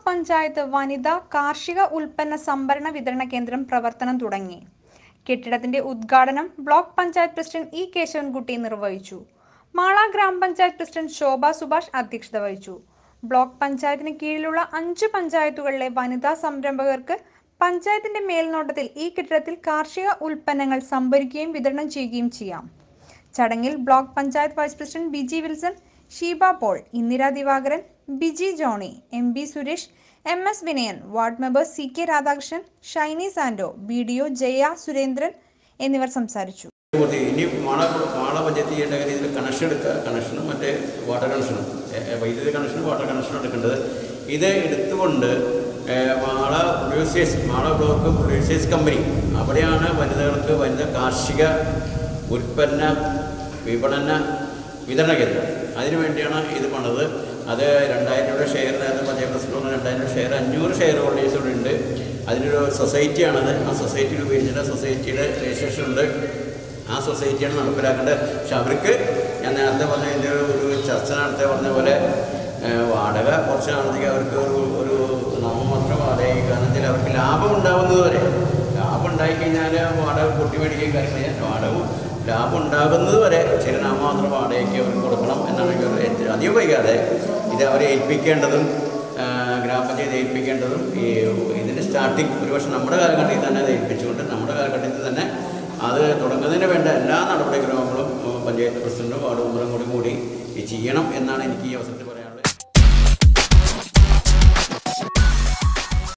പഞ്ചായത്ത് വനിതാ കാർഷിക ഉൽപ്പന്ന സംഭരണ വിതരണ കേന്ദ്രം പ്രവർത്തനം തുടങ്ങി കെട്ടിടത്തിന്റെ ഉദ്ഘാടനം block panchayat president E Keshavankutty നിർവഹിച്ചു മാള ഗ്രാമപഞ്ചായത്ത് പ്രസിഡന്റ് ശോഭ സുഭാഷ് അധ്യക്ഷത വഹിച്ചു ബ്ലോക്ക് പഞ്ചായത്തിന് കീഴിലുള്ള അഞ്ച് പഞ്ചായത്തുകളിലെ വനിതാ സംരംഭകർക്ക് പഞ്ചായത്തിന്റെ മേൽനോട്ടത്തിൽ ഈ കെട്ടിടത്തിൽ കാർഷിക ഉൽപ്പന്നങ്ങൾ സംഭരിക്കുകയും വിതരണം ചെയ്യുകയും ചെയ്യാം ചടങ്ങിൽ block panchayat vice president Biji Wilson Sheeba Paul Indira Divakaran Biji Johny M B Suresh M S Vinayan ward member C K Radhakrishnan Shiny Sando B D O Jaya Surendran എന്നിവർ സംസാരിച്ചു കൂട്ടി ഇനി മാള മാള പഞ്ചായത്ത് ചെയ്യേണ്ട കാര്യം ഇതിൽ കണക്ഷൻ എടുക്കുക കണക്ഷനും മറ്റേ വാട്ടർ കണക്ഷനും എ- എ- വൈദ്യുതി കണക്ഷനും വാട്ടർ കണക്ഷനും എടുക്കേണ്ടത് ഇത് എടുത്തുകൊണ്ട് ഏ, Mala producers Mala block producers company അവിടെയാണ് വനിതകൾക്ക് വനിത കാർഷിക ഉൽപ്പന്ന വിപണന വിതരണ കേന്ദ്രം അതിനു വേണ്ടിയാണ് ഇത് പണിത് അത് രണ്ടായിരം രൂപ ഷെയർ നേരത്തെ പഞ്ചായത്ത് പ്രസിഡന്റ് രണ്ടായിരം രൂപ ഷെയർ അഞ്ഞൂറ് ഷെയർ ഹോൾഡേഴ്സ് ഇവിടെ ഉണ്ട് അതിനൊരു സൊസൈറ്റിയാണത് ആ സൊസൈറ്റിയിൽ ഉപയോഗിച്ചിട്ട് സൊസൈറ്റിയുടെ രജിസ്ട്രേഷൻ ഉണ്ട് ആ സൊസൈറ്റിയാണ് നടപ്പിലാക്കേണ്ടത് പക്ഷെ അവർക്ക് ഞാൻ നേരത്തെ പറഞ്ഞ ഇതിൻ്റെ ഒരു ചർച്ച നടത്തിയ പറഞ്ഞ പോലെ ഏഹ്, വാടക കുറച്ച് നാളത്തേക്ക് അവർക്ക് ഒരു ഒരു നാമമാത്ര വാടക കാരണം വെച്ചാൽ അവർക്ക് ലാഭം ഉണ്ടാകുന്നത് വരെ ലാഭം ഉണ്ടായിക്കഴിഞ്ഞാൽ വാടക പൊട്ടി മേടിക്കുകയും കാര്യങ്ങൾ ചെയ്യാൻ വാടക ലാഭം ഉണ്ടാകുന്നത് വരെ ചില നാമമാത്ര വാടകയ്ക്ക് അവർക്ക് കൊടുക്കണം എന്നാണ് എനിക്ക് ഒരു ഏറ്റവും അധികം വൈകാതെ ഇത് അവരെ ഏൽപ്പിക്കേണ്ടതും ആ, ഗ്രാമപഞ്ചായത്ത് ഏൽപ്പിക്കേണ്ടതും ഈ ഇതിൻ്റെ സ്റ്റാർട്ടിങ് ഒരുപക്ഷെ നമ്മുടെ കാലഘട്ടത്തിൽ തന്നെ അത് ഏൽപ്പിച്ചുകൊണ്ട് നമ്മുടെ കാലഘട്ടത്തിൽ തന്നെ അത് തുടങ്ങുന്നതിന് വേണ്ട എല്ലാ നടപടിക്രമങ്ങളും ഉം, പഞ്ചായത്ത് പ്രസിഡന്റും വാർഡ് മെമ്പറും കൂടി കൂടി ഈ ചെയ്യണം എന്നാണ് എനിക്ക് ഈ അവസരത്തിൽ